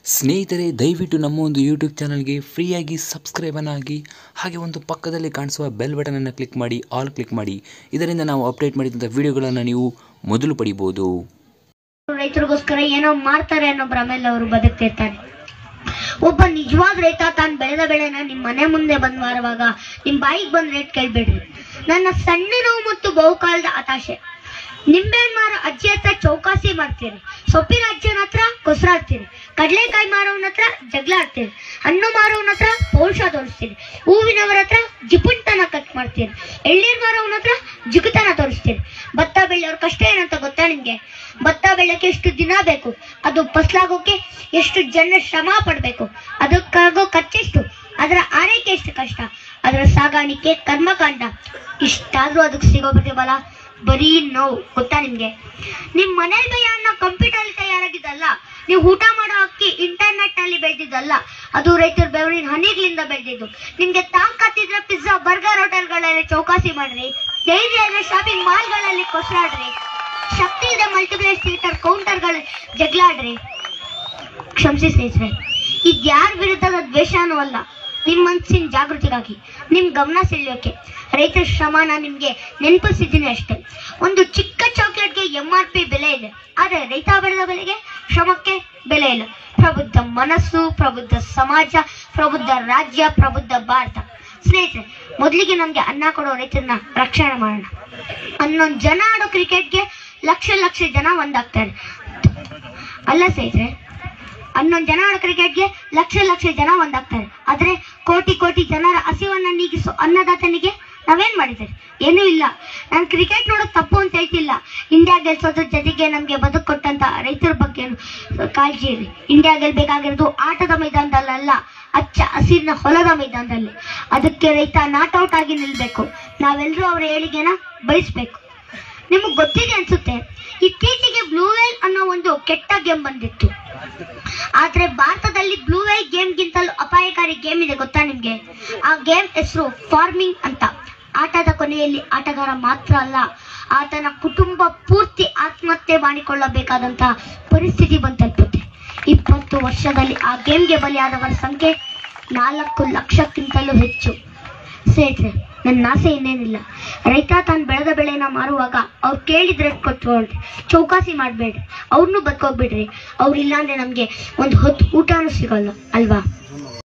ಸ್ನೇಹಿತರೆ ದಯವಿಟ್ಟು ನಮ್ಮ ಒಂದು ಯೂಟ್ಯೂಬ್ ಚಾನಲ್ಗೆ ಫ್ರೀಯಾಗಿ ಸಬ್ಸ್ಕ್ರೈಬನ್ನು ಆಗಿ ಹಾಗೆ ಒಂದು ಪಕ್ಕದಲ್ಲಿ ಕಾಣಿಸುವ ಬೆಲ್ ಬಟನನ್ನು ಕ್ಲಿಕ್ ಮಾಡಿ ಆಲ್ ಕ್ಲಿಕ್ ಮಾಡಿ ಇದರಿಂದ ನಾವು ಅಪ್ಡೇಟ್ ಮಾಡಿದಂಥ ವಿಡಿಯೋಗಳನ್ನು ನೀವು ಮೊದಲು ಪಡಿಬೋದು ರೈತರಿಗೋಸ್ಕರ ಏನೋ ಮಾಡ್ತಾರೆ ಅನ್ನೋ ಭ್ರಮೆಯಲ್ಲಿ ಅವರು ಬದುಕ್ತಿರ್ತಾರೆ ಒಬ್ಬ ನಿಜವಾದ ರೈತ ತಾನು ಬೆಳೆದ ಬೆಳೆನ ನಿಮ್ ಮನೆ ಮುಂದೆ ಬಂದ್ ಮಾರುವಾಗ ನಿಮ್ ಬಾಯಿಗೆ ಬಂದ್ ರೇಟ್ ಕೇಳ್ಬೇಡ್ರಿ ನನ್ನ ಸಣ್ಣ ನೋವು ಮತ್ತು ಬಹುಕಾಲದ ಹತಾಶೆ ನಿಂಬೆಹಣ್ಣು ಮಾರೋ ಅಜ್ಜಿ ಹತ್ರ ಚೌಕಾಸಿ ಮಾಡ್ತೀರಿ ಸೊಪ್ಪಿನ ಅಜ್ಜನ ಹತ್ರ ಕೊಸರಾಡ್ತೀರಿ ಕಡಲೆಕಾಯಿ ಮಾರೋವನ ಹತ್ರ ಜಗಳ ಆಡ್ತೀರಿ ಹಣ್ಣು ಮಾರೋವನ ಹತ್ರ ಪೌರುಷ ತೋರಿಸ್ತೀರಿ ಹೂವಿನವರ ಹತ್ರ ಜಿಪುಂಟನ ಕಟ್ ಮಾಡ್ತೀರಿ ಎಳ್ನೀರ್ ಮಾರೋವನ ಹತ್ರ ಜಿಗುತನ ತೋರಿಸ್ತೀರಿ ಭತ್ತ ಬೆಳೆಯೋರ್ ಕಷ್ಟ ಏನಂತ ಗೊತ್ತಾ ನಿಮ್ಗೆ ಭತ್ತ ಬೆಳೆಯಕ್ಕೆ ಎಷ್ಟು ದಿನ ಬೇಕು ಅದು ಫಸಲಾಗೋಕೆ ಎಷ್ಟು ಜನ ಶ್ರಮ ಪಡ್ಬೇಕು ಅದಕ್ಕಾಗೋ ಖರ್ಚೆಷ್ಟು ಅದರ ಆರೈಕೆ ಎಷ್ಟು ಕಷ್ಟ ಅದರ ಸಾಗಾಣಿಕೆ ಕರ್ಮಕಾಂಡ ಇಷ್ಟಾದ್ರೂ ಅದಕ್ಕೆ ಸಿಗೋ ಪ್ರತಿಫಲ ಬರೀ ನೋವು ಗೊತ್ತಾ ನಿಮ್ಗೆ ನಿಮ್ ಮನೇಲಿ ಬೇಯ ಅನ್ನ ಕಂಪ್ಯೂಟರ್ ಅಲ್ಲಿ ತಯಾರಾಗಿದ್ದಲ್ಲ ನೀವು ಊಟ ಮಾಡೋ ಅಕ್ಕಿ ಇಂಟರ್ನೆಟ್ ನಲ್ಲಿ ಬೆಳೆದಿದ್ದಲ್ಲ ಅದು ರೈತರ ಬೆವರಿನ ಹನಿಗಳಿಂದ ಬೆಳೆದಿದ್ದು ನಿಮ್ಗೆ ತಾಕತ್ತಿದ್ರೆ ಪಿಜ್ಜಾ ಬರ್ಗರ್ ಹೋಟೆಲ್ಗಳಲ್ಲಿ ಚೌಕಾಸಿ ಮಾಡ್ರಿ ಧೈರ್ಯ ಇದ್ರೆ ಶಾಪಿಂಗ್ ಮಾಲ್ಗಳಲ್ಲಿ ಕೊಸರಾಡ್ರಿ ಶಕ್ತಿ ಇದೆ ಮಲ್ಟಿಪ್ಲೆಕ್ಸ್ ಥಿಯೇಟರ್ ಕೌಂಟರ್ಗಳಲ್ಲಿ ಜಗಳಾಡ್ರಿ ಕ್ಷಮಿಸಿ ಸ್ನೇಹಿತರೆ ಇದು ಯಾರ ವಿರುದ್ಧದ ದ್ವೇಷನೂ ಅಲ್ಲ ನಿಮ್ಮ ಮನಸ್ಸಿನ ಜಾಗೃತಿಗಾಗಿ ನಿಮ್ ಗಮನ ಸೆಳೆಯೋಕೆ ರೈತರ ಶ್ರಮನ ನಿಮ್ಗೆ ನೆನಪಿಸಿದ್ದೀನಿ ಅಷ್ಟೇ ಒಂದು ಚಿಕ್ಕ ಚಾಕ್ಲೇಟ್ಗೆ ಎಂ ಆರ್ ಪಿ ಬೆಲೆ ಇದೆ ಆದ್ರೆ ರೈತ ಬೆಳೆದ ಬೆಲೆಗೆ ಶ್ರಮಕ್ಕೆ ಬೆಲೆ ಇಲ್ಲ ಪ್ರಬುದ್ಧ ಮನಸ್ಸು ಪ್ರಬುದ್ಧ ಸಮಾಜ ಪ್ರಬುದ್ಧ ರಾಜ್ಯ ಪ್ರಬುದ್ಧ ಭಾರತ ಸ್ನೇಹಿತರೆ ಮೊದಲಿಗೆ ನಮ್ಗೆ ಅನ್ನ ಕೊಡೋ ರೈತರನ್ನ ರಕ್ಷಣೆ ಮಾಡೋಣ ಹನ್ನೊಂದು ಜನ ಆಡೋ ಕ್ರಿಕೆಟ್ಗೆ ಲಕ್ಷ ಲಕ್ಷ ಜನ ಒಂದಾಗ್ತಾರೆ ಅಲ್ಲ ಸ್ನೇಹಿತರೆ ಹನ್ನೊಂದು ಜನ ಆಡೋ ಕ್ರಿಕೆಟ್ಗೆ ಲಕ್ಷ ಲಕ್ಷ ಜನ ಒಂದಾಗ್ತಾರೆ ಆದ್ರೆ ಕೋಟಿ ಕೋಟಿ ಜನರ ಹಸಿವನ್ನ ನೀಗಿಸೋ ಅನ್ನದಾತನಿಗೆ ನಾವೇನ್ ಮಾಡಿದ್ದೇವೆ ಏನೂ ಇಲ್ಲ ನಾನು ಕ್ರಿಕೆಟ್ ನೋಡೋದು ತಪ್ಪು ಅಂತ ಹೇಳ್ತಿಲ್ಲ ಇಂಡಿಯಾ ಗೆಲ್ಸೋದ್ರ ಜೊತೆಗೆ ನಮ್ಗೆ ಬದುಕು ಕೊಟ್ಟಂತ ರೈತರ ಬಗ್ಗೆ ಕಾಳಜಿ ಇರಿ ಇಂಡಿಯಾ ಗೆಲ್ಬೇಕಾಗಿರೋದು ಆಟದ ಮೈದಾನದಲ್ಲ ಅಚ್ಚ ಹಸಿರಿನ ಹೊಲದ ಮೈದಾನದಲ್ಲಿ ಅದಕ್ಕೆ ರೈತ ನಾಟ್ ಔಟ್ ಆಗಿ ನಿಲ್ಬೇಕು ನಾವೆಲ್ಲರೂ ಅವರ ಏಳಿಗೆನ ಬಯಸ್ಬೇಕು ನಿಮಗೆ ಗೊತ್ತಿದೆ ಅನ್ಸುತ್ತೆ ಇತ್ತೀಚೆಗೆ ಬ್ಲೂ ವೇಲ್ ಅನ್ನೋ ಒಂದು ಕೆಟ್ಟ ಗೇಮ್ ಬಂದಿತ್ತು ಆದ್ರೆ ಭಾರತದಲ್ಲಿ ಬ್ಲೂ ವೇಲ್ ಗೇಮ್ಗಿಂತಲೂ ಅಪಾಯಕಾರಿ ಗೇಮ್ ಇದೆ ಗೊತ್ತಾ ನಿಮ್ಗೆ ಆ ಗೇಮ್ ಹೆಸರು ಫಾರ್ಮಿಂಗ್ ಅಂತ ಆಟದ ಕೊನೆಯಲ್ಲಿ ಆಟಗಾರ ಮಾತ್ರ ಅಲ್ಲ ಆತನ ಕುಟುಂಬ ಪೂರ್ತಿ ಆತ್ಮಹತ್ಯೆ ಮಾಡಿಕೊಳ್ಳಬೇಕಾದಂತಹ ಪರಿಸ್ಥಿತಿ ಬಂದು ತಲುಪುತ್ತೆ ಇಪ್ಪತ್ತು ವರ್ಷದಲ್ಲಿ ಆ ಗೇಮ್ಗೆ ಬಲಿಯಾದವರ ಸಂಖ್ಯೆ ನಾಲ್ಕು ಲಕ್ಷಕ್ಕಿಂತಲೂ ಹೆಚ್ಚು ಸ್ನೇಹಿತರೆ ನನ್ನ ಆಸೆ ಇನ್ನೇನಿಲ್ಲ ರೈತ ತಾನು ಬೆಳೆದ ಬೆಳೆನ ಮಾರುವಾಗ ಅವ್ರು ಕೇಳಿದ್ರೆ ಕೊಟ್ಕೊಳ್ರಿ ಚೌಕಾಸಿ ಮಾಡಬೇಡ್ರಿ ಅವ್ರನ್ನೂ ಬದುಕೋಗ್ಬಿಡ್ರಿ ಅವ್ರು ಇಲ್ಲಾಂದ್ರೆ ನಮಗೆ ಒಂದು ಹೊತ್ತು ಊಟನೂ ಸಿಗಲ್ಲ ಅಲ್ವಾ